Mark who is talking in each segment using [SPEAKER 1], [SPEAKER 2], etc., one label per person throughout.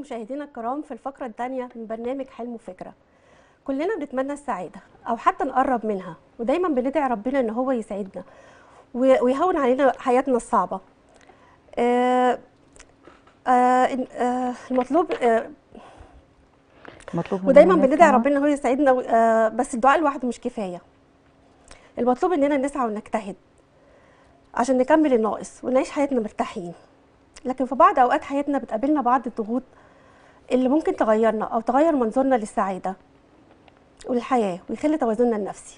[SPEAKER 1] مشاهدينا الكرام في الفقرة الثانية من برنامج حلم وفكرة كلنا بنتمنى السعادة أو حتى نقرب منها ودايما بندعي ربنا إن هو يسعدنا وي- ويهون علينا حياتنا الصعبة آه آه إن- آه المطلوب آه
[SPEAKER 2] مطلوب من
[SPEAKER 1] ودايما
[SPEAKER 2] الناس
[SPEAKER 1] بندعي
[SPEAKER 2] كمان.
[SPEAKER 1] ربنا إن هو يسعدنا و- آه بس الدعاء لوحده مش كفاية المطلوب إننا نسعى ونجتهد عشان نكمل الناقص ونعيش حياتنا مرتاحين لكن في بعض أوقات حياتنا بتقابلنا بعض الضغوط اللي ممكن تغيرنا أو تغير منظورنا للسعادة والحياة ويخلي توازننا النفسي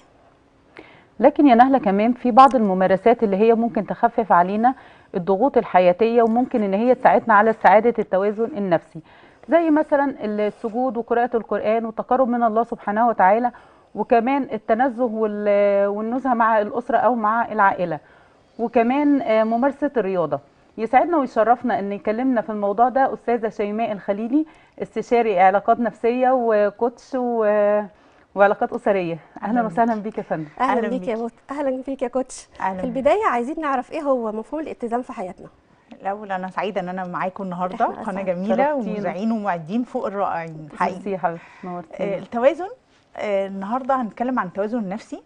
[SPEAKER 2] لكن يا نهله كمان في بعض الممارسات اللي هي ممكن تخفف علينا الضغوط الحياتيه وممكن ان هي تساعدنا على سعاده التوازن النفسي زي مثلا السجود وقراءه القران والتقرب من الله سبحانه وتعالى وكمان التنزه وال- والنزهه مع الاسره او مع العائله وكمان آه، ممارسه الرياضه يسعدنا ويشرفنا ان يكلمنا في الموضوع ده استاذه شيماء الخليلي استشاري علاقات نفسيه وكوتش و- وعلاقات اسريه اهلا
[SPEAKER 3] أهلاً
[SPEAKER 2] وسهلا بيك يا فندم
[SPEAKER 1] أهلا,
[SPEAKER 3] أهلاً
[SPEAKER 1] بيك يا
[SPEAKER 3] بيكي.
[SPEAKER 1] موت أهلا بيك يا كوتش
[SPEAKER 3] أهلاً
[SPEAKER 1] في البداية عايزين نعرف إيه هو مفهوم الاتزان في حياتنا
[SPEAKER 3] الاول انا سعيده ان انا معاكم النهارده
[SPEAKER 1] إحنا
[SPEAKER 3] قناه
[SPEAKER 1] أسعد.
[SPEAKER 3] جميله
[SPEAKER 2] شرفتينا.
[SPEAKER 3] ومذيعين ومعدين فوق الرائعين حقيقي
[SPEAKER 2] ميرسي يا حبيبتي
[SPEAKER 3] آه،
[SPEAKER 2] نورتينا
[SPEAKER 3] التوازن آه، النهارده هنتكلم عن التوازن النفسي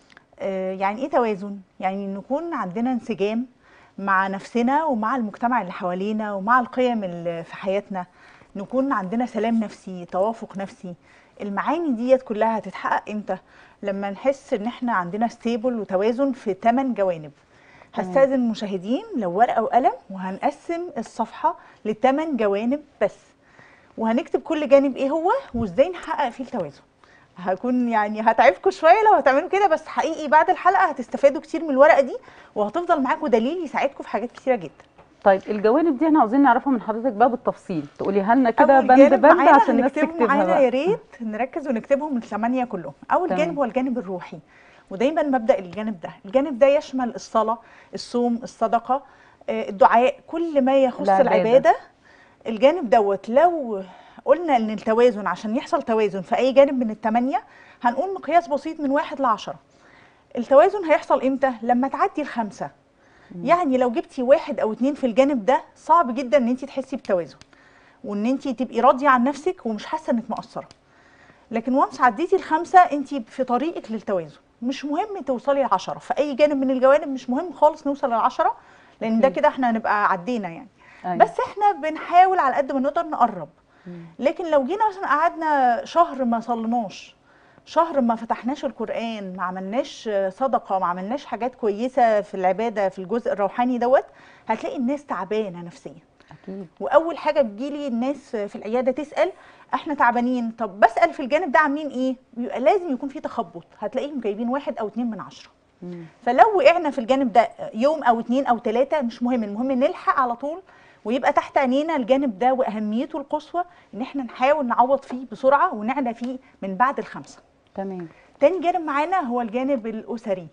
[SPEAKER 3] آه، يعني ايه توازن يعني نكون عندنا انسجام مع نفسنا ومع المجتمع اللي حوالينا ومع القيم اللي في حياتنا نكون عندنا سلام نفسي توافق نفسي المعاني ديت كلها هتتحقق امتى لما نحس ان احنا عندنا ستيبل وتوازن في ثمان جوانب
[SPEAKER 2] تمام.
[SPEAKER 3] هستاذن المشاهدين لو ورقه وقلم وهنقسم الصفحه لثمان جوانب بس وهنكتب كل جانب ايه هو وازاي نحقق فيه التوازن هكون يعني هتعبكم شويه لو هتعملوا كده بس حقيقي بعد الحلقه هتستفادوا كتير من الورقه دي وهتفضل معاكم دليل يساعدكم في حاجات كتيره جدا
[SPEAKER 2] طيب الجوانب دي احنا عاوزين نعرفها من حضرتك بقى بالتفصيل تقوليها لنا كده
[SPEAKER 3] اول
[SPEAKER 2] بند
[SPEAKER 3] جانب
[SPEAKER 2] بند
[SPEAKER 3] معانا
[SPEAKER 2] عشان الناس
[SPEAKER 3] هنكتبهم
[SPEAKER 2] تكتبها
[SPEAKER 3] معانا
[SPEAKER 2] بقى
[SPEAKER 3] يا ريت نركز ونكتبهم الثمانيه كلهم اول
[SPEAKER 2] تمام.
[SPEAKER 3] جانب هو الجانب الروحي ودايما مبدا الجانب ده الجانب ده يشمل الصلاه الصوم الصدقه آه، الدعاء كل ما يخص
[SPEAKER 2] العبادة.
[SPEAKER 3] العباده الجانب دوت لو قلنا ان التوازن عشان يحصل توازن في اي جانب من الثمانيه هنقول مقياس بسيط من واحد لعشرة التوازن هيحصل امتى لما تعدي الخمسه يعني لو جبتي واحد او اتنين في الجانب ده صعب جدا ان انت تحسي بتوازن وان انت تبقي راضيه عن نفسك ومش حاسه انك مقصره لكن وانس عديتي الخمسه انت في طريقك للتوازن مش مهم توصلي لعشرة في اي جانب من الجوانب مش مهم خالص نوصل للعشرة لان ده
[SPEAKER 2] أكيد.
[SPEAKER 3] كده احنا هنبقى عدينا يعني
[SPEAKER 2] أيوة.
[SPEAKER 3] بس احنا بنحاول على قد ما نقدر نقرب لكن لو جينا مثلا قعدنا شهر ما صليناش شهر ما فتحناش القرآن ما عملناش صدقة ما عملناش حاجات كويسة في العبادة في الجزء الروحاني دوت هتلاقي الناس تعبانة نفسيا
[SPEAKER 2] اكيد
[SPEAKER 3] واول حاجه بتجيلي الناس في العياده تسال احنا تعبانين طب بسال في الجانب ده عاملين ايه بيبقى لازم يكون في تخبط هتلاقيهم جايبين واحد او اتنين من عشرة
[SPEAKER 2] مم.
[SPEAKER 3] فلو وقعنا في الجانب ده يوم او اتنين او تلاته مش مهم المهم نلحق على طول ويبقى تحت عينينا الجانب ده واهميته القصوى ان احنا نحاول نعوض فيه بسرعه ونعلى فيه من بعد الخمسه تمام تاني جانب معانا هو الجانب الاسري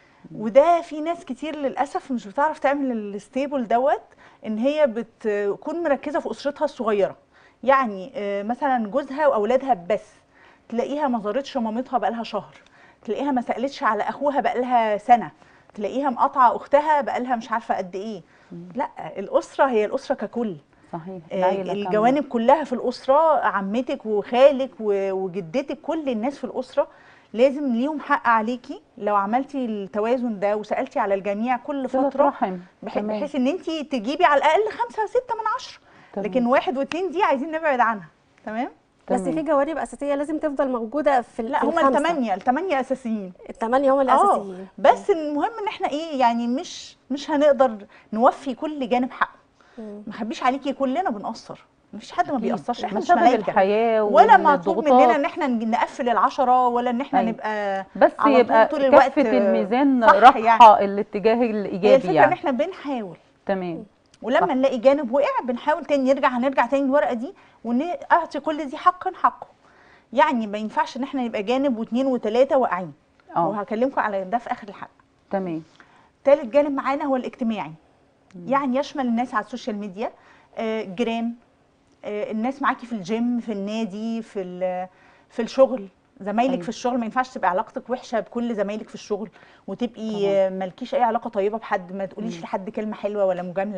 [SPEAKER 3] وده في ناس كتير للاسف مش بتعرف تعمل الستيبل دوت ان هي بتكون مركزه في اسرتها الصغيره يعني آه، مثلا جوزها واولادها بس تلاقيها ما زارتش مامتها بقالها شهر تلاقيها ما سالتش على اخوها بقالها سنه تلاقيها مقاطعه اختها بقالها مش عارفه قد ايه لا الاسره هي الاسره ككل
[SPEAKER 2] صحيح
[SPEAKER 3] آه،
[SPEAKER 2] العيلة كاملة.
[SPEAKER 3] الجوانب كلها في الأسرة عمتك وخالك و- وجدتك كل الناس في الأسرة لازم ليهم حق عليكي لو عملتي التوازن ده وسألتي على الجميع كل
[SPEAKER 2] صلة
[SPEAKER 3] فترة
[SPEAKER 2] رحم
[SPEAKER 3] بح-
[SPEAKER 2] تمام.
[SPEAKER 3] بحيث ان انت تجيبي على الأقل خمسة ستة من عشرة
[SPEAKER 2] تمام.
[SPEAKER 3] لكن واحد واتنين دي عايزين نبعد عنها تمام
[SPEAKER 1] بس
[SPEAKER 2] تمام.
[SPEAKER 1] في جوانب أساسية لازم تفضل موجودة في ال-
[SPEAKER 3] لا
[SPEAKER 1] في
[SPEAKER 3] هما
[SPEAKER 1] الخمسة.
[SPEAKER 3] الثمانية الثمانية أساسيين
[SPEAKER 1] الثمانية هم
[SPEAKER 3] اه
[SPEAKER 1] الأساسيين
[SPEAKER 3] بس المهم ان احنا ايه يعني مش مش هنقدر نوفي كل جانب حقه
[SPEAKER 1] مم.
[SPEAKER 3] ما اخبيش عليكي كلنا بنقصر مفيش حد ما
[SPEAKER 2] أكيد.
[SPEAKER 3] بيقصرش احنا مش
[SPEAKER 2] مشاغل
[SPEAKER 3] ملايكه
[SPEAKER 2] الحياة
[SPEAKER 3] ولا مطلوب
[SPEAKER 2] والضغوطات.
[SPEAKER 3] مننا ان احنا نج- نقفل العشرة ولا ان احنا
[SPEAKER 2] أيوة.
[SPEAKER 3] نبقى
[SPEAKER 2] بس
[SPEAKER 3] على طول
[SPEAKER 2] يبقى
[SPEAKER 3] طول الوقت
[SPEAKER 2] كفة الميزان
[SPEAKER 3] صح
[SPEAKER 2] راحة
[SPEAKER 3] يعني.
[SPEAKER 2] الاتجاه
[SPEAKER 3] هي
[SPEAKER 2] الإيجابي
[SPEAKER 3] الفكرة ان
[SPEAKER 2] يعني
[SPEAKER 3] احنا بنحاول
[SPEAKER 2] تمام
[SPEAKER 3] ولما
[SPEAKER 2] صح.
[SPEAKER 3] نلاقي جانب وقع بنحاول تاني نرجع هنرجع تاني الورقة دي ونعطي كل دي حقا حقه يعني ما ينفعش ان احنا نبقى جانب واثنين وثلاثة واقعين
[SPEAKER 2] اه
[SPEAKER 3] وهكلمكم على ده في اخر الحلقة
[SPEAKER 2] تمام
[SPEAKER 3] تالت جانب معانا هو الاجتماعي يعني يشمل الناس على السوشيال ميديا آه، الجيران آه، الناس معاكي في الجيم في النادي في ال- في الشغل زمايلك
[SPEAKER 2] أيوة.
[SPEAKER 3] في الشغل ما ينفعش تبقى علاقتك وحشه بكل زمايلك في الشغل وتبقي
[SPEAKER 2] طبعاً.
[SPEAKER 3] آه، مالكيش اي علاقه طيبه بحد ما تقوليش
[SPEAKER 2] مم.
[SPEAKER 3] لحد كلمه حلوه ولا مجامله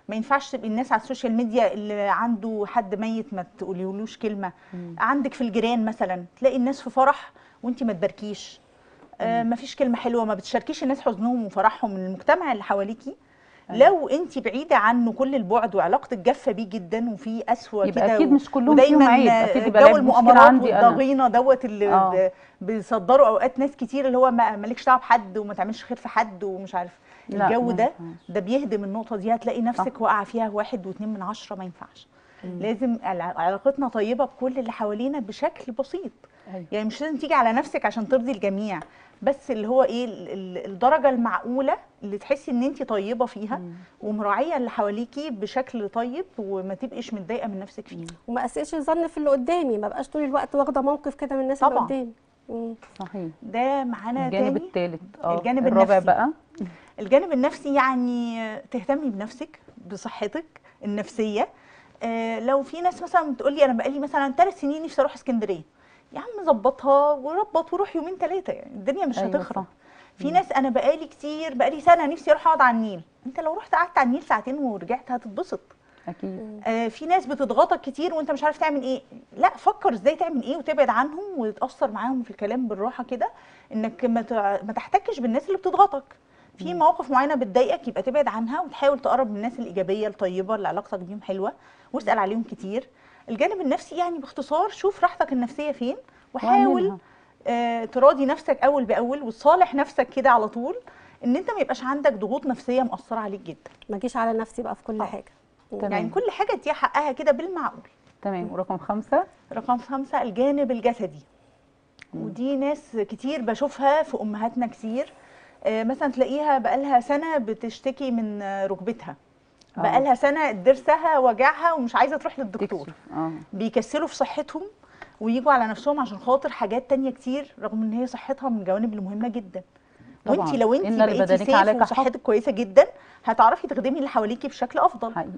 [SPEAKER 3] ما ينفعش تبقي الناس على السوشيال ميديا اللي عنده حد ميت ما تقوليلوش كلمه عندك في الجيران مثلا تلاقي الناس في فرح وانت ما تباركيش آه ما فيش كلمه حلوه ما بتشاركيش الناس حزنهم وفرحهم من المجتمع اللي حواليكي لو انت بعيده عنه كل البعد وعلاقتك جافه بيه جدا وفي اسوء
[SPEAKER 2] يبقى
[SPEAKER 3] كده
[SPEAKER 2] اكيد
[SPEAKER 3] و-
[SPEAKER 2] مش كلهم فيهم عيب اكيد يبقى
[SPEAKER 3] جو
[SPEAKER 2] العيب مشكله
[SPEAKER 3] المؤامرات
[SPEAKER 2] عندي انا
[SPEAKER 3] والضغينه دوت اللي
[SPEAKER 2] آه.
[SPEAKER 3] ب- بيصدروا اوقات ناس كتير اللي هو ما- مالكش دعوه بحد وما تعملش خير في حد ومش عارف
[SPEAKER 2] لا،
[SPEAKER 3] الجو
[SPEAKER 2] ما
[SPEAKER 3] ده
[SPEAKER 2] ينفعش.
[SPEAKER 3] ده بيهدم النقطه دي هتلاقي نفسك واقعه فيها واحد واتنين من عشرة ما ينفعش لازم الع- علاقتنا طيبه بكل اللي حوالينا بشكل بسيط
[SPEAKER 2] أيوة.
[SPEAKER 3] يعني مش لازم تيجي على نفسك عشان ترضي الجميع بس اللي هو ايه ال- ال- الدرجه المعقوله اللي تحسي ان انت طيبه فيها ومراعيه اللي حواليكي بشكل طيب وما تبقيش متضايقه من نفسك فيه
[SPEAKER 1] وما اسئش الظن في اللي قدامي ما بقاش طول الوقت واخده موقف كده من الناس اللي
[SPEAKER 3] طبعاً.
[SPEAKER 1] قدامي مم.
[SPEAKER 2] صحيح
[SPEAKER 3] ده معانا
[SPEAKER 2] الجانب
[SPEAKER 3] تاني
[SPEAKER 2] الثالث اه
[SPEAKER 3] الجانب
[SPEAKER 2] الرابع
[SPEAKER 3] النفسي.
[SPEAKER 2] بقى
[SPEAKER 3] الجانب النفسي يعني تهتمي بنفسك بصحتك النفسيه آه لو في ناس مثلا بتقول لي انا بقالي مثلا ثلاث سنين نفسي اروح اسكندريه يا عم ظبطها وربط وروح يومين ثلاثه يعني الدنيا مش
[SPEAKER 2] أيوة
[SPEAKER 3] هتخرب
[SPEAKER 2] صح.
[SPEAKER 3] في ناس انا بقالي كتير بقالي سنه نفسي اروح اقعد على النيل انت لو رحت قعدت على النيل ساعتين ورجعت هتتبسط
[SPEAKER 2] اكيد
[SPEAKER 3] آه في ناس بتضغطك كتير وانت مش عارف تعمل ايه لا فكر ازاي تعمل ايه وتبعد عنهم وتاثر معاهم في الكلام بالراحه كده انك ما تع- ما تحتكش بالناس اللي بتضغطك في مواقف معينه بتضايقك يبقى تبعد عنها وتحاول تقرب من الناس الايجابيه الطيبه اللي علاقتك بيهم حلوه واسال عليهم كتير الجانب النفسي يعني باختصار شوف راحتك النفسيه فين وحاول
[SPEAKER 2] واعملها.
[SPEAKER 3] آه تراضي نفسك اول باول وتصالح نفسك كده على طول ان انت ما يبقاش عندك ضغوط نفسيه مؤثره عليك جدا
[SPEAKER 1] ما اجيش على نفسي بقى في كل
[SPEAKER 3] آه.
[SPEAKER 1] حاجه
[SPEAKER 2] تمام
[SPEAKER 3] يعني كل حاجه اديها حقها كده بالمعقول
[SPEAKER 2] تمام ورقم خمسة
[SPEAKER 3] رقم خمسة الجانب الجسدي ودي ناس كتير بشوفها في أمهاتنا كتير آه، مثلا تلاقيها بقالها سنة بتشتكي من آه، ركبتها
[SPEAKER 2] آه.
[SPEAKER 3] بقالها سنة ضرسها وجعها ومش عايزة تروح للدكتور
[SPEAKER 2] تكشف اه
[SPEAKER 3] بيكسلوا في صحتهم ويجوا على نفسهم عشان خاطر حاجات تانية كتير رغم ان هي صحتها من الجوانب المهمة جدا
[SPEAKER 2] طبعاً.
[SPEAKER 3] وانت لو انت
[SPEAKER 2] إن
[SPEAKER 3] بقيتي
[SPEAKER 2] لبدنك
[SPEAKER 3] سيف
[SPEAKER 2] عليك حق.
[SPEAKER 3] وصحتك كويسة جدا هتعرفي تخدمي اللي حواليكي بشكل افضل
[SPEAKER 2] حقيقي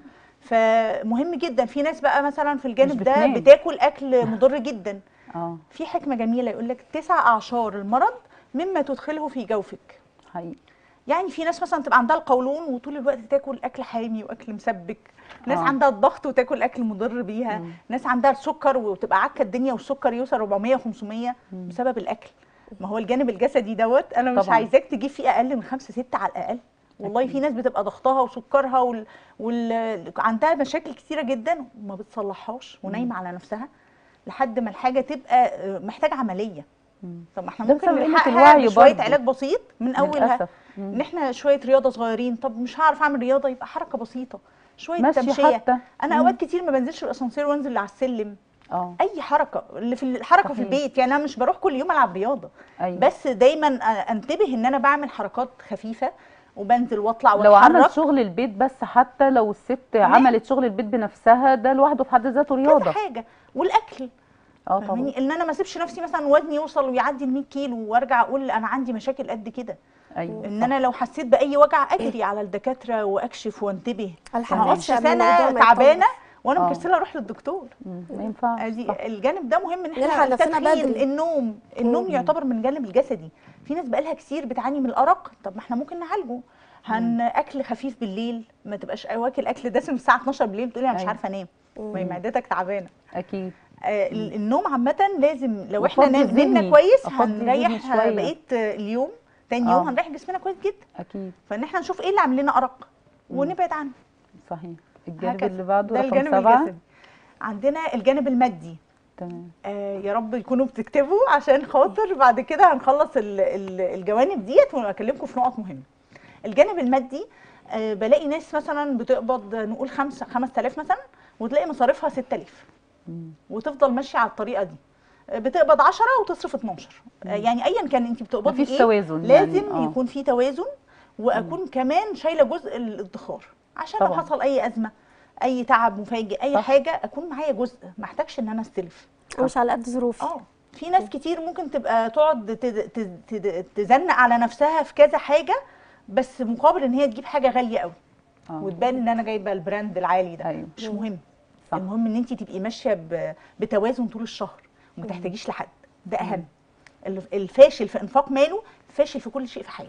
[SPEAKER 3] فمهم جدا في ناس بقى مثلا في الجانب ده
[SPEAKER 2] بتنام.
[SPEAKER 3] بتاكل اكل مضر جدا
[SPEAKER 2] اه
[SPEAKER 3] في حكمه جميله يقول لك تسع اعشار المرض مما تدخله في جوفك
[SPEAKER 2] حقيقي
[SPEAKER 3] يعني في ناس مثلا تبقى عندها القولون وطول الوقت تاكل اكل حامي واكل مسبك ناس
[SPEAKER 2] آه.
[SPEAKER 3] عندها الضغط وتاكل اكل مضر بيها
[SPEAKER 2] مم.
[SPEAKER 3] ناس عندها السكر وتبقى عكه الدنيا والسكر يوصل 400 و500 بسبب الاكل ما هو الجانب الجسدي دوت انا مش
[SPEAKER 2] طبعاً.
[SPEAKER 3] عايزاك تجيب فيه اقل من خمسة ستة على الاقل والله في ناس بتبقى ضغطها وسكرها وال... وال... عندها مشاكل كتيره جدا وما بتصلحهاش ونايمه على نفسها لحد ما الحاجه تبقى آه، محتاجه عمليه
[SPEAKER 2] مم.
[SPEAKER 3] طب ما احنا
[SPEAKER 2] ده
[SPEAKER 3] ممكن
[SPEAKER 2] بسبب قلة
[SPEAKER 3] نلحقها
[SPEAKER 2] الوعي
[SPEAKER 3] بشويه
[SPEAKER 2] برضه.
[SPEAKER 3] علاج بسيط من اولها
[SPEAKER 2] للأسف. مم.
[SPEAKER 3] ان احنا شويه رياضه صغيرين طب مش هعرف اعمل رياضه يبقى حركه بسيطه شويه
[SPEAKER 2] مشي
[SPEAKER 3] تمشيه
[SPEAKER 2] حتى.
[SPEAKER 3] انا
[SPEAKER 2] مم.
[SPEAKER 3] اوقات كتير ما بنزلش الاسانسير وانزل على السلم
[SPEAKER 2] اه
[SPEAKER 3] اي حركه اللي في الحركه في
[SPEAKER 2] صحيح.
[SPEAKER 3] البيت يعني انا مش بروح كل يوم العب رياضه
[SPEAKER 2] ايوه
[SPEAKER 3] بس دايما انتبه ان انا بعمل حركات خفيفه وبنزل واطلع
[SPEAKER 2] لو عمل
[SPEAKER 3] واتحرك
[SPEAKER 2] شغل البيت بس حتى لو الست عملت شغل البيت بنفسها ده لوحده في حد ذاته
[SPEAKER 3] كذا
[SPEAKER 2] رياضه
[SPEAKER 3] حاجه والاكل
[SPEAKER 2] اه طبعا
[SPEAKER 3] فاهماني ان انا ما اسيبش نفسي مثلا وزني يوصل ويعدي ال 100 كيلو وارجع اقول انا عندي مشاكل قد كده
[SPEAKER 2] ايوه
[SPEAKER 3] ان انا لو حسيت باي وجع اجري على الدكاتره واكشف وانتبه ما
[SPEAKER 1] الحق
[SPEAKER 3] اقعدش
[SPEAKER 1] نفسي قبل
[SPEAKER 3] سنه
[SPEAKER 1] الموضوع ما
[SPEAKER 3] تعبانه
[SPEAKER 1] يطول.
[SPEAKER 3] وانا
[SPEAKER 2] آه.
[SPEAKER 3] مكسله اروح للدكتور
[SPEAKER 2] مم. ما ينفعش
[SPEAKER 3] ادي
[SPEAKER 2] صح.
[SPEAKER 3] الجانب ده مهم ان احنا
[SPEAKER 1] نلحق نفسنا
[SPEAKER 3] التدخين،
[SPEAKER 1] بدري.
[SPEAKER 3] النوم النوم
[SPEAKER 1] مم.
[SPEAKER 3] يعتبر من الجانب الجسدي في ناس بقالها كتير بتعاني من الارق طب ما احنا ممكن نعالجه هن اكل خفيف بالليل ما تبقاش واكل اكل دسم الساعه 12 بالليل تقولي انا مش
[SPEAKER 2] أيوة.
[SPEAKER 3] عارفه انام ما هي معدتك تعبانه
[SPEAKER 2] اكيد
[SPEAKER 3] آه، ال- النوم عامة لازم لو احنا
[SPEAKER 2] وأفضي
[SPEAKER 3] نام- نمنا
[SPEAKER 2] ذهني.
[SPEAKER 3] كويس
[SPEAKER 2] أفضي ذهني
[SPEAKER 3] هنريح
[SPEAKER 2] شوية.
[SPEAKER 3] بقية آه، اليوم تاني يوم
[SPEAKER 2] آه.
[SPEAKER 3] هنريح جسمنا كويس جدا
[SPEAKER 2] اكيد
[SPEAKER 3] فان احنا نشوف ايه اللي عامل لنا ارق ونبعد عنه
[SPEAKER 2] صحيح الجانب
[SPEAKER 3] هكذا.
[SPEAKER 2] اللي بعده
[SPEAKER 3] ده
[SPEAKER 2] رقم
[SPEAKER 3] الجانب
[SPEAKER 2] سبعة
[SPEAKER 3] الجسدي عندنا الجانب المادي
[SPEAKER 2] تمام
[SPEAKER 3] آه يا رب يكونوا بتكتبوا عشان خاطر بعد كده هنخلص ال- ال- الجوانب ديت واكلمكم في نقط مهمه الجانب المادي آه بلاقي ناس مثلا بتقبض نقول خمسة 5000 مثلا وتلاقي مصاريفها 6000
[SPEAKER 2] مم.
[SPEAKER 3] وتفضل ماشيه على الطريقه دي آه، بتقبض 10 وتصرف 12 آه، يعني ايا كان انت بتقبضي
[SPEAKER 2] مفيش
[SPEAKER 3] ايه
[SPEAKER 2] توازن
[SPEAKER 3] لازم
[SPEAKER 2] يعني، آه.
[SPEAKER 3] يكون في توازن واكون كمان شايله جزء الادخار عشان لو
[SPEAKER 2] طبعاً.
[SPEAKER 3] حصل اي ازمه اي تعب مفاجئ اي
[SPEAKER 2] صح.
[SPEAKER 3] حاجه اكون معايا جزء ما احتاجش ان انا استلف
[SPEAKER 1] مش على قد ظروفي
[SPEAKER 3] اه في ناس كتير ممكن تبقى تقعد تد- تد- تد- تزنق على نفسها في كذا حاجه بس مقابل ان هي تجيب حاجه غاليه قوي
[SPEAKER 2] اه
[SPEAKER 3] وتبان ان انا جايبه البراند العالي ده
[SPEAKER 2] أيوة.
[SPEAKER 3] مش مهم
[SPEAKER 2] صح.
[SPEAKER 3] المهم ان انت تبقي ماشيه ب- بتوازن طول الشهر وما تحتاجيش لحد ده اهم الف- الفاشل في انفاق ماله فاشل في كل شيء في حياته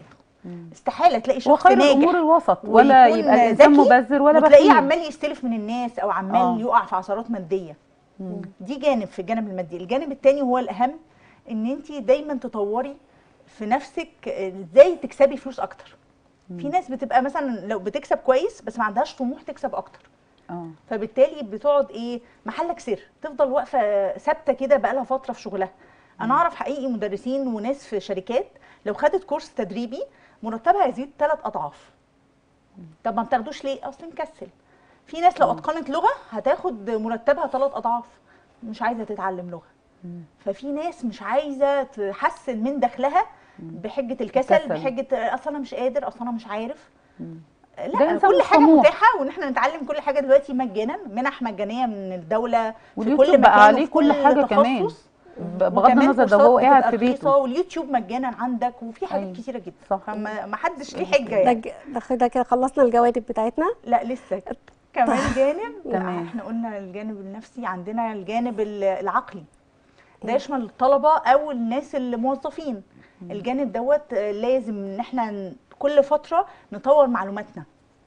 [SPEAKER 3] استحاله تلاقي شخص
[SPEAKER 2] وخير
[SPEAKER 3] ناجح
[SPEAKER 2] الامور الوسط ولا
[SPEAKER 3] ويكون
[SPEAKER 2] يبقى الانسان
[SPEAKER 3] ذكي
[SPEAKER 2] مبذر ولا
[SPEAKER 3] وتلاقيه
[SPEAKER 2] بخيل
[SPEAKER 3] عمال يستلف من الناس او عمال
[SPEAKER 2] آه.
[SPEAKER 3] يقع في عثرات ماديه دي جانب في الجانب المادي الجانب التاني هو الاهم ان انت دايما تطوري في نفسك ازاي تكسبي فلوس اكتر في ناس بتبقى مثلا لو بتكسب كويس بس ما عندهاش طموح تكسب اكتر
[SPEAKER 2] اه
[SPEAKER 3] فبالتالي بتقعد ايه محلك سر تفضل واقفه ثابته كده بقالها فتره في شغلها انا اعرف حقيقي مدرسين وناس في شركات لو خدت كورس تدريبي مرتبها يزيد ثلاث اضعاف طب ما بتاخدوش ليه اصل مكسل في ناس لو اتقنت لغه هتاخد مرتبها ثلاث اضعاف مش عايزه تتعلم لغه ففي ناس مش عايزه تحسن من دخلها بحجه الكسل
[SPEAKER 2] الكسل.
[SPEAKER 3] بحجه اصل انا مش قادر اصل انا مش عارف
[SPEAKER 2] ده
[SPEAKER 3] لا
[SPEAKER 2] إنسان
[SPEAKER 3] كل
[SPEAKER 2] مش
[SPEAKER 3] حاجه
[SPEAKER 2] طموح.
[SPEAKER 3] متاحه وان احنا نتعلم كل حاجه دلوقتي مجانا منح مجانيه من الدوله في
[SPEAKER 2] واليوتيوب
[SPEAKER 3] كل
[SPEAKER 2] بقى
[SPEAKER 3] مكان
[SPEAKER 2] عليه
[SPEAKER 3] وفي
[SPEAKER 2] كل حاجة كمان.
[SPEAKER 3] تخصص.
[SPEAKER 2] ب- بغض
[SPEAKER 3] وكمان
[SPEAKER 2] النظر ده
[SPEAKER 3] كورسات
[SPEAKER 2] هو قاعد
[SPEAKER 3] بتبقى
[SPEAKER 2] في بيته
[SPEAKER 3] رخيصة واليوتيوب مجانا عندك وفي حاجات
[SPEAKER 2] أيوة.
[SPEAKER 3] كتيره جدا
[SPEAKER 2] صح.
[SPEAKER 3] فما ما حدش ليه حجه
[SPEAKER 1] ده
[SPEAKER 3] يعني
[SPEAKER 1] ج- ده كده كده خلصنا الجوانب بتاعتنا
[SPEAKER 3] لا لسه كمان جانب
[SPEAKER 2] تمام.
[SPEAKER 3] احنا قلنا الجانب النفسي عندنا الجانب ال- العقلي ده يشمل الطلبه او الناس الموظفين الجانب دوت آه، لازم ان احنا ن- كل فتره نطور معلوماتنا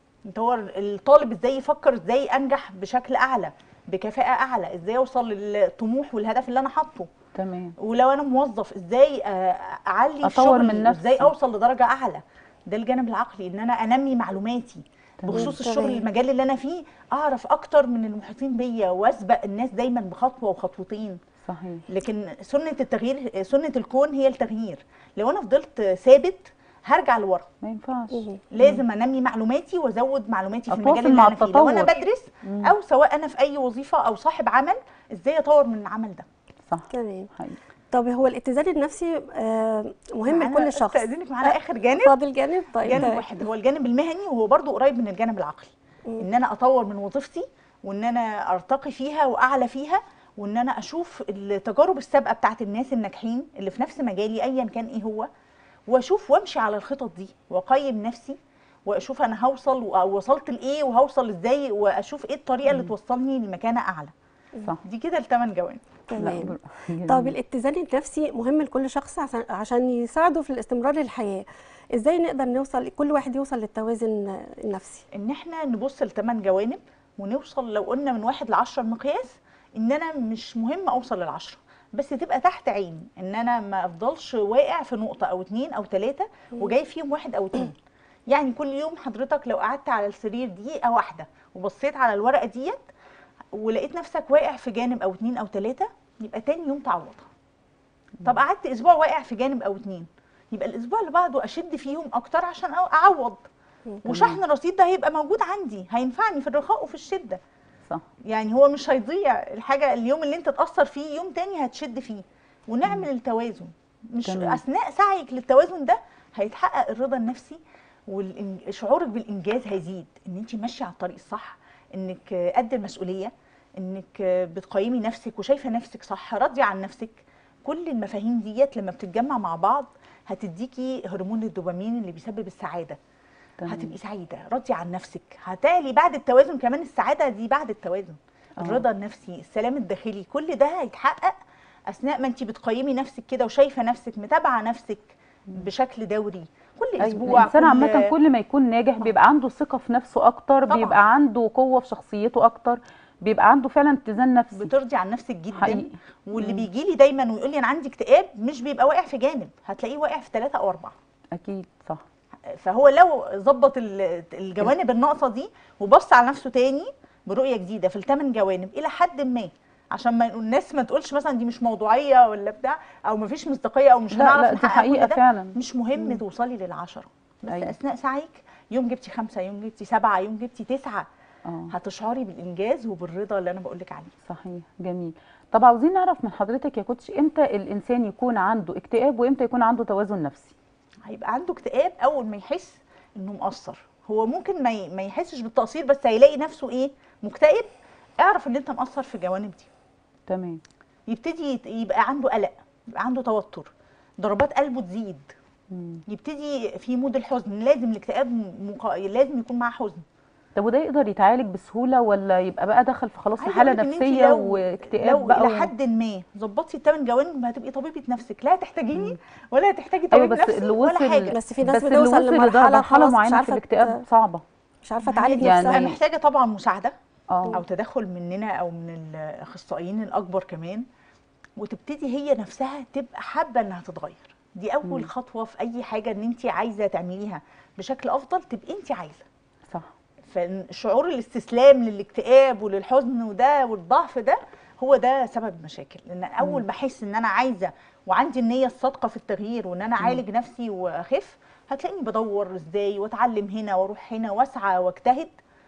[SPEAKER 3] نطور الطالب ازاي يفكر ازاي انجح بشكل اعلى بكفاءه اعلى ازاي اوصل للطموح والهدف اللي انا حاطه
[SPEAKER 2] تمام
[SPEAKER 3] ولو انا موظف ازاي آه، اعلي في
[SPEAKER 2] أطور
[SPEAKER 3] شغلي
[SPEAKER 2] من نفسي.
[SPEAKER 3] ازاي اوصل لدرجه اعلى ده الجانب العقلي ان انا انمي معلوماتي بخصوص
[SPEAKER 1] تمام.
[SPEAKER 3] الشغل المجال اللي انا فيه اعرف اكتر من المحيطين بيا واسبق الناس دايما بخطوه وخطوتين
[SPEAKER 2] صحيح
[SPEAKER 3] لكن سنه التغيير سنه الكون هي التغيير لو انا فضلت ثابت هرجع لورا
[SPEAKER 2] ما ينفعش
[SPEAKER 3] لازم انمي معلوماتي وازود معلوماتي في
[SPEAKER 2] أتواصل
[SPEAKER 3] المجال اللي
[SPEAKER 2] مع
[SPEAKER 3] انا فيه لو انا
[SPEAKER 2] التطور.
[SPEAKER 3] بدرس او سواء انا في اي وظيفه او صاحب عمل ازاي اطور من العمل ده
[SPEAKER 2] صح
[SPEAKER 1] تمام
[SPEAKER 2] حقيقي
[SPEAKER 1] طب هو الاتزان النفسي آه، مهم
[SPEAKER 3] معانا-
[SPEAKER 1] لكل شخص
[SPEAKER 3] استاذنك معانا اخر جانب
[SPEAKER 1] فاضل جانب طيب
[SPEAKER 3] جانب
[SPEAKER 1] تمام.
[SPEAKER 3] واحد هو الجانب المهني وهو برضو قريب من الجانب العقلي ان انا اطور من وظيفتي وان انا ارتقي فيها واعلى فيها وان انا اشوف التجارب السابقه بتاعت الناس الناجحين اللي في نفس مجالي ايا كان ايه هو واشوف وامشي على الخطط دي واقيم نفسي واشوف انا هوصل او وصلت لايه وهوصل ازاي واشوف ايه الطريقه اللي توصلني لمكانه اعلى
[SPEAKER 2] صح
[SPEAKER 3] دي كده الثمان جوانب
[SPEAKER 1] تمام
[SPEAKER 2] بر-
[SPEAKER 1] طب
[SPEAKER 2] جميل.
[SPEAKER 1] الاتزان النفسي مهم لكل شخص عشان عشان يساعده في الاستمرار للحياه ازاي نقدر نوصل كل واحد يوصل للتوازن النفسي
[SPEAKER 3] ان احنا نبص لثمان جوانب ونوصل لو قلنا من واحد لعشرة المقياس ان انا مش مهم اوصل للعشرة بس تبقى تحت عيني ان انا ما افضلش واقع في نقطة او اتنين او تلاتة وجاي فيهم واحد او اتنين يعني كل يوم حضرتك لو قعدت على السرير دقيقة واحدة وبصيت على الورقة ديت ولقيت نفسك واقع في جانب او اتنين او تلاتة يبقى تاني يوم تعوضها طب قعدت اسبوع واقع في جانب او اتنين يبقى الاسبوع اللي بعده اشد فيهم اكتر عشان أ- اعوض وشحن الرصيد ده هيبقى موجود عندي هينفعني في الرخاء وفي الشده
[SPEAKER 2] صح
[SPEAKER 3] يعني هو مش هيضيع الحاجه اليوم اللي انت تاثر فيه يوم تاني هتشد فيه ونعمل التوازن مش
[SPEAKER 2] تمام.
[SPEAKER 3] اثناء سعيك للتوازن ده هيتحقق الرضا النفسي وشعورك بالانجاز هيزيد ان انت ماشيه على الطريق الصح انك قد المسؤوليه انك بتقيمي نفسك وشايفه نفسك صح راضيه عن نفسك كل المفاهيم ديت لما بتتجمع مع بعض هتديكي هرمون الدوبامين اللي بيسبب السعاده
[SPEAKER 2] تمام.
[SPEAKER 3] هتبقي سعيده راضيه عن نفسك هتعلي بعد التوازن كمان السعاده دي بعد التوازن
[SPEAKER 2] آه.
[SPEAKER 3] الرضا النفسي السلام الداخلي كل ده هيتحقق اثناء ما انت بتقيمي نفسك كده وشايفه نفسك متابعه نفسك بشكل دوري كل
[SPEAKER 2] أيوة.
[SPEAKER 3] اسبوع
[SPEAKER 2] الانسان
[SPEAKER 3] كل-
[SPEAKER 2] عامه كل ما يكون ناجح بيبقى عنده ثقه في نفسه اكتر
[SPEAKER 3] طبعاً.
[SPEAKER 2] بيبقى عنده قوه في شخصيته اكتر بيبقى عنده فعلا اتزان نفسي
[SPEAKER 3] بترضي عن نفسك جدا
[SPEAKER 2] حقيقي.
[SPEAKER 3] واللي بيجي لي دايما ويقول لي انا عندي اكتئاب مش بيبقى واقع في جانب هتلاقيه واقع في ثلاثه او اربعه
[SPEAKER 2] اكيد صح
[SPEAKER 3] فهو لو ظبط ال- الجوانب الناقصه دي وبص على نفسه تاني برؤيه جديده في الثمان جوانب الى حد ما عشان ما الناس ما تقولش مثلا دي مش موضوعيه ولا بتاع او ما فيش مصداقيه او مش
[SPEAKER 2] لا
[SPEAKER 3] هنعرف
[SPEAKER 2] لا دي
[SPEAKER 3] نحقق
[SPEAKER 2] حقيقه
[SPEAKER 3] كل ده
[SPEAKER 2] فعلا
[SPEAKER 3] مش مهم توصلي للعشرة بس
[SPEAKER 2] أيوة.
[SPEAKER 3] اثناء سعيك يوم جبتي خمسه يوم جبتي سبعه يوم جبتي تسعه
[SPEAKER 2] اه
[SPEAKER 3] هتشعري بالانجاز وبالرضا اللي انا بقول لك عليه
[SPEAKER 2] صحيح جميل طب عاوزين نعرف من حضرتك يا كوتش امتى الانسان يكون عنده اكتئاب وامتى يكون عنده توازن نفسي
[SPEAKER 3] هيبقى عنده اكتئاب اول ما يحس انه مقصر هو ممكن ما ي- ما يحسش بالتقصير بس هيلاقي نفسه ايه مكتئب اعرف ان انت مقصر في الجوانب دي
[SPEAKER 2] تمام
[SPEAKER 3] يبتدي يت- يبقى عنده قلق يبقى عنده توتر ضربات قلبه تزيد
[SPEAKER 2] مم.
[SPEAKER 3] يبتدي في مود الحزن لازم الاكتئاب مقا... لازم يكون معاه حزن
[SPEAKER 2] طب وده يقدر يتعالج بسهوله ولا يبقى بقى دخل في خلاص في
[SPEAKER 3] عايزة
[SPEAKER 2] حاله
[SPEAKER 3] أقولك إن أنت
[SPEAKER 2] نفسيه
[SPEAKER 3] لو-
[SPEAKER 2] واكتئاب
[SPEAKER 3] لو
[SPEAKER 2] بقى
[SPEAKER 3] الى
[SPEAKER 2] و-
[SPEAKER 3] حد ما ظبطتي الثمان جوانب هتبقي طبيبه نفسك لا هتحتاجيني ولا هتحتاجي
[SPEAKER 2] ايوه
[SPEAKER 3] طبيب
[SPEAKER 2] بس
[SPEAKER 3] نفسي
[SPEAKER 2] اللي
[SPEAKER 3] ولا
[SPEAKER 2] وصل
[SPEAKER 3] حاجه
[SPEAKER 1] بس في ناس
[SPEAKER 2] بس اللي
[SPEAKER 1] بتوصل
[SPEAKER 2] وصل
[SPEAKER 1] لمرحلة
[SPEAKER 2] لمرحله
[SPEAKER 1] خلاص مش
[SPEAKER 2] معينه في
[SPEAKER 1] عارفة
[SPEAKER 2] الاكتئاب
[SPEAKER 1] ت-
[SPEAKER 2] صعبه
[SPEAKER 1] مش عارفه تعالج
[SPEAKER 2] يعني-
[SPEAKER 1] نفسها
[SPEAKER 3] محتاجه طبعا مساعده
[SPEAKER 2] اه
[SPEAKER 3] او تدخل مننا او من الاخصائيين الاكبر كمان وتبتدي هي نفسها تبقى حابه انها تتغير دي اول
[SPEAKER 2] مم.
[SPEAKER 3] خطوه في اي حاجه ان انت عايزه تعمليها بشكل افضل تبقي انت عايزه
[SPEAKER 2] صح
[SPEAKER 3] فشعور الاستسلام للاكتئاب وللحزن وده والضعف ده هو ده سبب المشاكل لان اول ما احس ان انا عايزه وعندي النيه الصادقه في التغيير وان انا اعالج نفسي واخف هتلاقيني بدور ازاي واتعلم هنا واروح هنا واسعى واجتهد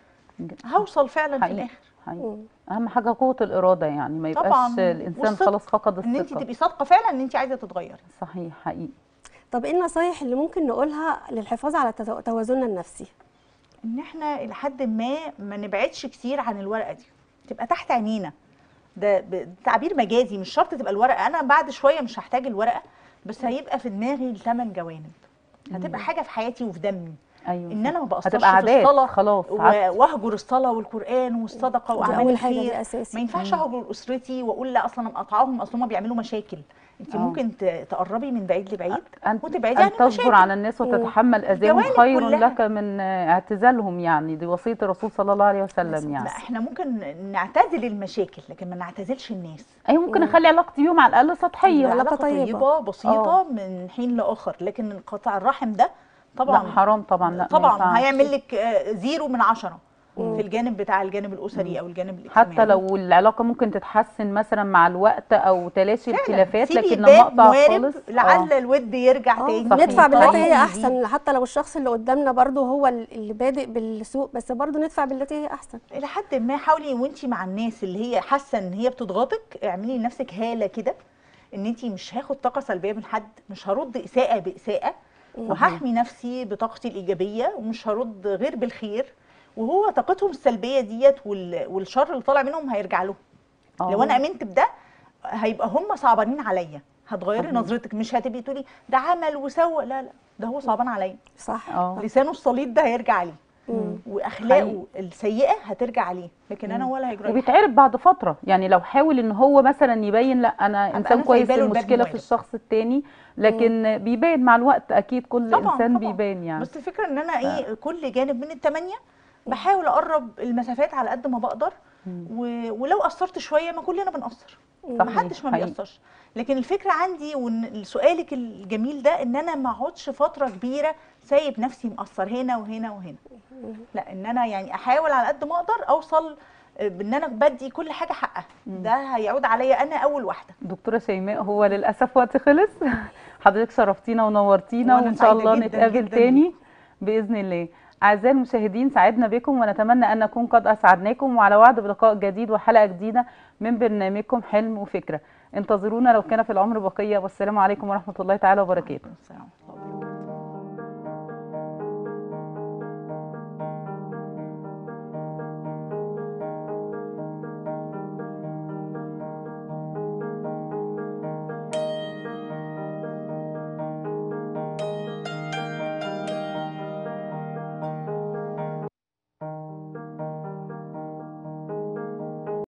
[SPEAKER 3] هوصل فعلا في
[SPEAKER 2] حقيقي
[SPEAKER 3] الاخر
[SPEAKER 2] حقيقي
[SPEAKER 1] مم.
[SPEAKER 2] اهم حاجه قوه الاراده يعني ما يبقاش
[SPEAKER 3] طبعاً.
[SPEAKER 2] الانسان
[SPEAKER 3] والصدق.
[SPEAKER 2] خلاص فقد
[SPEAKER 3] ان انت
[SPEAKER 2] الثقه
[SPEAKER 3] تبقي صادقه فعلا ان انت عايزه تتغيري
[SPEAKER 2] صحيح حقيقي
[SPEAKER 1] طب ايه النصايح اللي ممكن نقولها للحفاظ على تزو- توازننا النفسي
[SPEAKER 3] ان احنا الى حد ما ما نبعدش كتير عن الورقه دي تبقى تحت عينينا ده ب- تعبير مجازي مش شرط تبقى الورقه انا بعد شويه مش هحتاج الورقه بس هيبقى في دماغي الثمان جوانب هتبقى حاجه في حياتي وفي دمي
[SPEAKER 2] ايوه
[SPEAKER 3] ان انا ما بقصرش
[SPEAKER 2] هتبقى
[SPEAKER 3] في
[SPEAKER 2] عادات
[SPEAKER 3] الصلاه
[SPEAKER 2] خلاص
[SPEAKER 3] و-
[SPEAKER 2] عادة.
[SPEAKER 3] واهجر الصلاه والقران والصدقه
[SPEAKER 1] دي
[SPEAKER 3] واعمال
[SPEAKER 1] اول حاجه
[SPEAKER 3] الخير
[SPEAKER 1] دي اساسي
[SPEAKER 3] ما ينفعش اهجر اسرتي واقول لا اصلا انا مقاطعاهم اصل هم بيعملوا مشاكل انت
[SPEAKER 2] آه.
[SPEAKER 3] ممكن ت- تقربي من بعيد لبعيد
[SPEAKER 2] أن,
[SPEAKER 3] وتبعدي عن
[SPEAKER 2] أن تصبر
[SPEAKER 3] المشاكل.
[SPEAKER 2] على الناس وتتحمل أذاهم
[SPEAKER 3] الجوانب
[SPEAKER 2] خير
[SPEAKER 3] كلها.
[SPEAKER 2] لك من اعتزالهم يعني دي وصية الرسول صلى الله عليه وسلم
[SPEAKER 3] لا
[SPEAKER 2] يعني
[SPEAKER 3] احنا ممكن نعتزل المشاكل لكن ما نعتزلش الناس
[SPEAKER 2] أي ممكن أخلي علاقتي بيهم على الأقل سطحية
[SPEAKER 1] علاقة
[SPEAKER 3] علاقة
[SPEAKER 1] طيبة.
[SPEAKER 3] طيبة بسيطة
[SPEAKER 2] آه.
[SPEAKER 3] من حين لآخر لكن قطع الرحم ده
[SPEAKER 2] لا
[SPEAKER 3] طبعا
[SPEAKER 2] حرام طبعا لا ما
[SPEAKER 3] طبعا
[SPEAKER 2] ينفعش.
[SPEAKER 3] هيعمل لك آه، زيرو من عشرة في الجانب بتاع الجانب الأسري أو الجانب الاجتماعي
[SPEAKER 2] حتى لو العلاقة ممكن تتحسن مثلا مع الوقت أو تلاشي
[SPEAKER 3] فعلا.
[SPEAKER 2] الخلافات
[SPEAKER 3] سيبي
[SPEAKER 2] لكن
[SPEAKER 3] الباب
[SPEAKER 2] لما أقطع
[SPEAKER 3] موارب
[SPEAKER 2] خالص
[SPEAKER 3] لعل
[SPEAKER 2] آه.
[SPEAKER 3] الود يرجع
[SPEAKER 1] آه،
[SPEAKER 3] تاني
[SPEAKER 2] صحيح.
[SPEAKER 1] ندفع بالتي هي
[SPEAKER 3] طبعاً.
[SPEAKER 1] احسن حتى لو الشخص اللي قدامنا برضو هو اللي بادئ بالسوء بس برضو ندفع بالتي هي احسن
[SPEAKER 3] الى حد ما حاولي وانت مع الناس اللي هي حاسه ان هي بتضغطك اعملي لنفسك هاله كده ان انت مش هاخد طاقه سلبيه من حد مش هرد اساءه باساءه وهحمي نفسي بطاقتي الايجابيه ومش هرد غير بالخير وهو طاقتهم السلبيه ديت وال- والشر اللي طالع منهم هيرجع لهم
[SPEAKER 2] آه.
[SPEAKER 3] لو انا امنت بده هيبقى هم صعبانين عليا هتغيري
[SPEAKER 2] صحيح.
[SPEAKER 3] نظرتك مش هتبقي تقولي ده عمل وسوى لا لا ده هو صعبان عليا
[SPEAKER 1] صح
[SPEAKER 2] اه
[SPEAKER 3] لسانه الصليد ده هيرجع عليه
[SPEAKER 1] مم.
[SPEAKER 3] واخلاقه السيئه هترجع عليه لكن انا ولا هيجرى لي
[SPEAKER 2] وبيتعرف بعد فترة يعني لو حاول ان هو مثلا يبين لا انا
[SPEAKER 3] أبقى
[SPEAKER 2] انسان
[SPEAKER 3] أنا
[SPEAKER 2] كويس
[SPEAKER 3] سايبة له الباب
[SPEAKER 2] المشكلة في
[SPEAKER 3] موارب.
[SPEAKER 2] الشخص التاني لكن بيبين مع الوقت اكيد كل
[SPEAKER 3] طبعاً،
[SPEAKER 2] انسان
[SPEAKER 3] طبعاً.
[SPEAKER 2] بيبان يعني
[SPEAKER 3] بس الفكره ان انا ايه كل جانب من الثمانيه بحاول اقرب المسافات على قد ما بقدر و... ولو قصرت شويه ما كلنا بنقصر ما
[SPEAKER 2] صحيح،
[SPEAKER 3] حدش ما
[SPEAKER 2] حقيقي.
[SPEAKER 3] بيقصرش لكن الفكره عندي وان سؤالك الجميل ده ان انا ما اقعدش فتره كبيره سايب نفسي مقصر هنا وهنا وهنا لا ان انا يعني احاول على قد ما اقدر اوصل آه، بان انا بدي كل حاجه حقها ده هيعود عليا انا اول واحده
[SPEAKER 2] دكتورة شيماء هو للأسف وقت خلص حضرتك شرفتينا ونورتينا
[SPEAKER 3] وأنا
[SPEAKER 2] وإن شاء الله
[SPEAKER 3] سعيدة جداً
[SPEAKER 2] نتقابل
[SPEAKER 3] جداً
[SPEAKER 2] تاني بإذن الله أعزائي المشاهدين سعدنا بكم ونتمنى أن نكون قد أسعدناكم وعلى وعد بلقاء جديد وحلقة جديدة من برنامجكم حلم وفكرة انتظرونا لو كان في العمر بقية والسلام عليكم ورحمة الله تعالى وبركاته
[SPEAKER 3] السلام